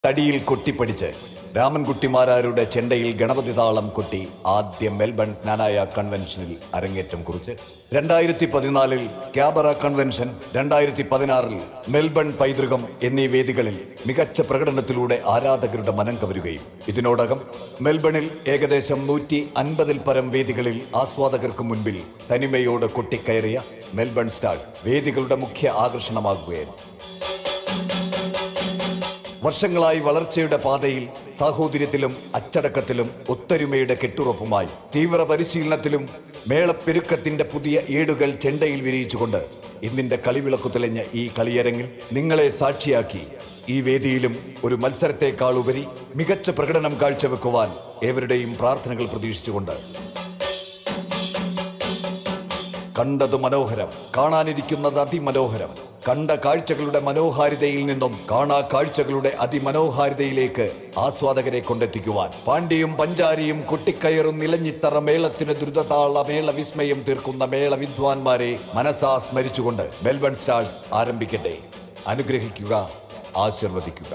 തടിയിൽ കൊട്ടിപ്പടിച്ച് രാമൻകുട്ടിമാരാരുടെ ചെണ്ടയിൽ ഗണപതി താളം കൊട്ടി ആദ്യ മെൽബൺ ജ്ഞാനായ കൺവെൻഷനിൽ അരങ്ങേറ്റം കുറിച്ച് രണ്ടായിരത്തി പതിനാലിൽ ക്യാബറ കൺവെൻഷൻ രണ്ടായിരത്തി പതിനാറിൽ മെൽബൺ പൈതൃകം എന്നീ വേദികളിൽ മികച്ച പ്രകടനത്തിലൂടെ ആരാധകരുടെ മനം കവരുകയും ഇതിനോടകം മെൽബണിൽ ഏകദേശം നൂറ്റി അൻപതിൽ പരം വേദികളിൽ ആസ്വാദകർക്ക് മുൻപിൽ തനിമയോട് കൊട്ടിക്കയറിയ മെൽബൺ സ്റ്റാർസ് വേദികളുടെ മുഖ്യ ആകർഷണമാകുകയായിരുന്നു വർഷങ്ങളായി വളർച്ചയുടെ പാതയിൽ സാഹോദര്യത്തിലും അച്ചടക്കത്തിലും ഒത്തൊരുമയുടെ കെട്ടുറപ്പുമായി തീവ്ര പരിശീലനത്തിലും മേളപ്പെരുക്കത്തിന്റെ പുതിയ ഏടുകൾ ചെണ്ടയിൽ വിരിയിച്ചുകൊണ്ട് ഇന്നിന്റെ കളിവിളക്കു തെളിഞ്ഞ ഈ കളിയരങ്ങിൽ നിങ്ങളെ സാക്ഷിയാക്കി ഈ വേദിയിലും ഒരു മത്സരത്തെക്കാളുപരി മികച്ച പ്രകടനം കാഴ്ചവെക്കുവാൻ ഏവരുടെയും പ്രാർത്ഥനകൾ പ്രതീക്ഷിച്ചുകൊണ്ട് കണ്ടത് മനോഹരം കാണാനിരിക്കുന്നത് അതിമനോഹരം കണ്ട കാഴ്ചകളുടെ മനോഹാരിതയിൽ നിന്നും കാണാ കാഴ്ചകളുടെ അതിമനോഹാരിതയിലേക്ക് ആസ്വാദകരെ കൊണ്ടെത്തിക്കുവാൻ പാണ്ഡ്യയും പഞ്ചാരിയും കൊട്ടിക്കയറും നിലഞ്ഞിത്തറ മേളത്തിന് ദ്രുതതാള മേള വിസ്മയം തീർക്കുന്ന മേള വിദ്വാൻമാരെ മനസ്സാ സ്മരിച്ചുകൊണ്ട് മെൽബൺ സ്റ്റാർസ് ആരംഭിക്കട്ടെ അനുഗ്രഹിക്കുക ആശീർവദിക്കുക